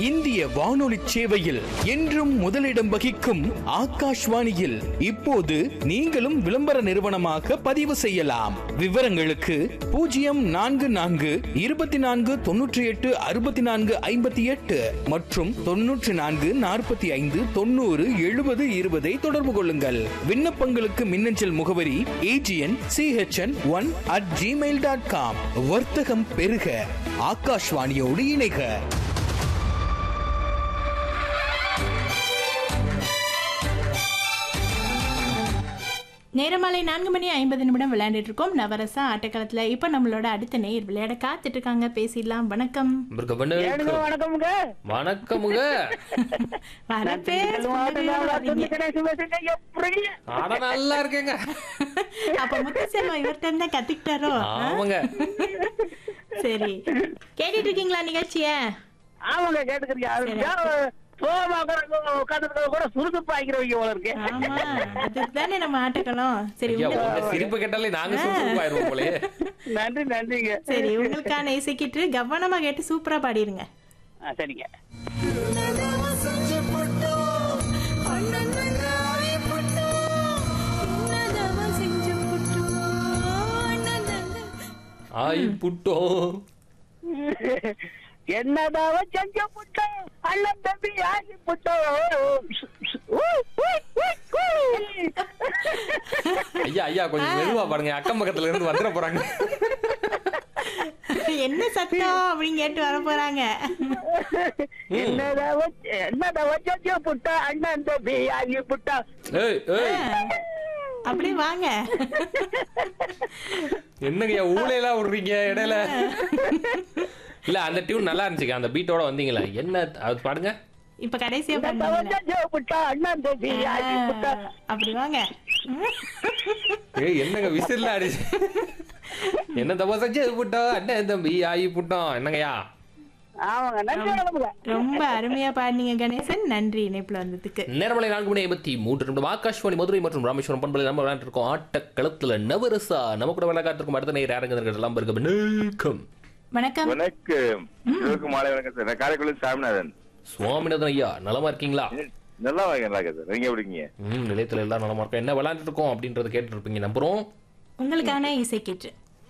இந்திய வானொலி சேவையில் என்றும் முதலிடம் வகிக்கும் ஆகாஷ்வாணியில் இப்போது நீங்களும் விளம்பர நிறுவனமாக பதிவு செய்யலாம் விவரங்களுக்கு பூஜ்ஜியம் நான்கு நான்கு இருபத்தி நான்கு தொன்னூற்றி எட்டு அறுபத்தி நான்கு ஐம்பத்தி எட்டு மற்றும் தொன்னூற்றி நான்கு நாற்பத்தி ஐந்து தொண்ணூறு எழுபது இருபதை தொடர்பு கொள்ளுங்கள் விண்ணப்பங்களுக்கு மின்னஞ்சல் முகவரி A G N C H N one at Gmail dot com வர்த்தகம் பெருக ஆகாஷ்வாணியோடு இணைக நேரமாலை நான்கு மணி ஐம்பது நிமிடம் விளையாண்டுட்டு இருக்கோம் நவரசா ஆட்டக்காலத்துல இப்ப நம்மளோட அடுத்த நேர் விளையாட காத்துட்டு இருக்காங்க பேசிடலாம் வணக்கம் இவருக்கு வணக்கம். ஏனுங்க வணக்கமுங்க வணக்கமுங்க வரப்பே துணி கணேசு பேசுங்க எப்படி ஆனா நல்லா இருக்கேங்க அப்ப முத்துசேமா இவர்கிட்ட இருந்தா கத்துக்கிட்டாரோ ஆமாங்க சரி கேட்டுட்டு இருக்கீங்களா நிகழ்ச்சிய ஆமாங்க கேட்டுக்கிறீங்க சோமா உட்காந்துருக்க கூட சுறுசுப்பாய்க்கிறவங்க போல இருக்கு ஆமா அதுக்கு தானே நம்ம ஆட்டக்களம் சரி ஐயா உங்களுக்கு- உங்க சிரிப்பு கேட்டாலே நாங்க சுறுசுறுப்பாயிருவோம் போலயே நன்றி நன்றிங்க சரி உங்களுக்கான இசைக்கிட்டு கவனமா கேட்டு சூப்பரா பாடிருங்க ஆ, சரிங்க ஆய் புட்டோம் என்னதாவ செஞ்ச புட்டோம் அண்ணன் தம்பி ஆகி புட்டோம் ஐயா ஐயா கொஞ்சம் மெதுவா பாருங்க அக்கம் பக்கத்துல இருந்து வந்துட போறாங்க என்ன சத்தம் அப்படின்னு கேட்டு வர போறாங்க என்னதாவ என்னதாவ செஞ்ச புட்டோம் அண்ணன் தம்பி ஆகி புட்டோம் ஏய் ஏய் அப்படியே வாங்க என்னங்கய்யா ஊழையெல்லாம் விடுறீங்க இடையில இல்ல அந்த டியூன் நல்லா இருந்துச்சுங்க அந்த பீட்டோட வந்தீங்களா என்ன அது பாடுங்க இப்ப கடைசியா என்னதாவ பண்ணுங்க செஞ்ச புட்டோம் அண்ணன் தம்பி ஆகி புட்டோம் அப்படி வாங்க ஏய் என்னங்க விசிறில் அடிச்சு என்ன தப்பா சச்சு புட்டோம் அண்ணன் தம்பி ஆயி புட்டோம் என்னங்கய்யா ஆமாங்க நன்றி வணக்கமுங்க ரொம்ப அருமையா பாடினீங்க கணேசன் நன்றி இணைப்புல வந்ததுக்கு நேரமலை நான்கு மணி ஐம்பத்தி மூன்று நிமிடம் ஆகாஷ்வாணி மதுரை மற்றும் ராமேஸ்வரம் பண்பலை நம்ம விளையாண்டு இருக்கோம் ஆட்டக்களத்துல நவரசா நம்ம கூட விளையாட்டு இருக்கும் அடுத்த நேரம் யாருங்க எல்லாம் இருக்கு வெல்கம் வணக்கம் வணக்கம் எல்லோருக்கும் மாலை வணக்கம் சார் நான் காரைக்குடி சாமிநாதன் சுவாமிநாதன் ஐயா நலமா இருக்கீங்களா நல்லா வாங்க நல்லா இருக்கு சார் நீங்க எப்படி இருக்கீங்க ம் நிலையத்துல எல்லாம் நலமா இருக்கோம் என்ன விளையாண்டு இருக்கோம் அப்படின்றத கேட்டு இருப்பீங்க நம்புறோம் உங்களுக்கான இசைக்கிட்டு